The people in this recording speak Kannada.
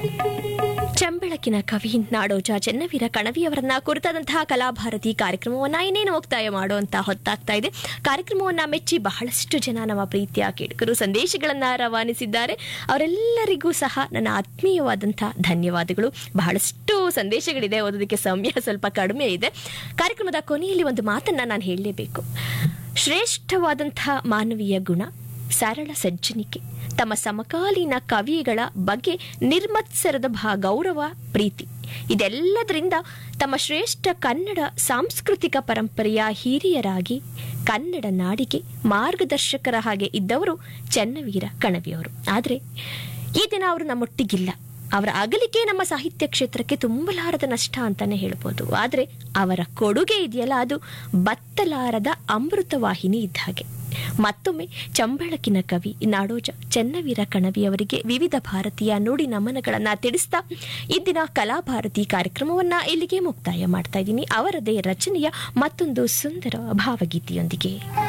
ಚಂಬೆಳಕಿನ ಕವಿ ನಾಡೋಜ ಚೆನ್ನವೀರ ಕಣವಿಯವರನ್ನ ಕುರಿತಾದಂತಹ ಕಲಾಭಾರತಿ ಕಾರ್ಯಕ್ರಮವನ್ನ ಇನ್ನೇನು ಮುಕ್ತಾಯ ಮಾಡುವಂತ ಹೊತ್ತಾಗ್ತಾ ಇದೆ ಕಾರ್ಯಕ್ರಮವನ್ನ ಮೆಚ್ಚಿ ಬಹಳಷ್ಟು ಜನ ನಮ್ಮ ಪ್ರೀತಿಯ ಕೇಳುಗರು ಸಂದೇಶಗಳನ್ನ ರವಾನಿಸಿದ್ದಾರೆ ಅವರೆಲ್ಲರಿಗೂ ಸಹ ನನ್ನ ಆತ್ಮೀಯವಾದಂತಹ ಧನ್ಯವಾದಗಳು ಬಹಳಷ್ಟು ಸಂದೇಶಗಳಿದೆ ಓದೋದಕ್ಕೆ ಸಮಯ ಸ್ವಲ್ಪ ಕಡಿಮೆ ಇದೆ ಕಾರ್ಯಕ್ರಮದ ಕೊನೆಯಲ್ಲಿ ಒಂದು ಮಾತನ್ನ ನಾನು ಹೇಳಲೇಬೇಕು ಶ್ರೇಷ್ಠವಾದಂತಹ ಮಾನವೀಯ ಗುಣ ಸರಳ ಸಜ್ಜನಿಕೆ ತಮ್ಮ ಸಮಕಾಲೀನ ಕವಿಗಳ ಬಗ್ಗೆ ನಿರ್ಮತ್ಸರದ ಭಾ ಗೌರವ ಪ್ರೀತಿ ಇದೆಲ್ಲದರಿಂದ ತಮ್ಮ ಶ್ರೇಷ್ಠ ಕನ್ನಡ ಸಾಂಸ್ಕೃತಿಕ ಪರಂಪರೆಯ ಹಿರಿಯರಾಗಿ ಕನ್ನಡ ನಾಡಿಗೆ ಮಾರ್ಗದರ್ಶಕರ ಹಾಗೆ ಇದ್ದವರು ಚೆನ್ನವೀರ ಕಣವಿಯವರು ಆದರೆ ಈ ದಿನ ಅವರು ನಮ್ಮೊಟ್ಟಿಗಿಲ್ಲ ಅವರ ಅಗಲಿಕೆ ನಮ್ಮ ಸಾಹಿತ್ಯ ಕ್ಷೇತ್ರಕ್ಕೆ ತುಂಬಲಾರದ ನಷ್ಟ ಅಂತಾನೆ ಹೇಳ್ಬೋದು ಆದರೆ ಅವರ ಕೊಡುಗೆ ಇದೆಯಲ್ಲ ಅದು ಬತ್ತಲಾರದ ಅಮೃತ ವಾಹಿನಿ ಇದ್ದ ಹಾಗೆ ಮತ್ತೊಮ್ಮೆ ಚಂಬಳಕಿನ ಕವಿ ನಾಡೋಜ ಚೆನ್ನವೀರ ಕಣವಿಯವರಿಗೆ ವಿವಿಧ ಭಾರತೀಯ ನುಡಿ ನಮನಗಳನ್ನ ತಿಳಿಸ್ತಾ ಇಂದಿನ ಕಲಾಭಾರತಿ ಕಾರ್ಯಕ್ರಮವನ್ನ ಇಲ್ಲಿಗೆ ಮುಕ್ತಾಯ ಮಾಡ್ತಾ ಇದ್ದೀನಿ ಅವರದೇ ರಚನೆಯ ಮತ್ತೊಂದು ಸುಂದರ ಭಾವಗೀತೆಯೊಂದಿಗೆ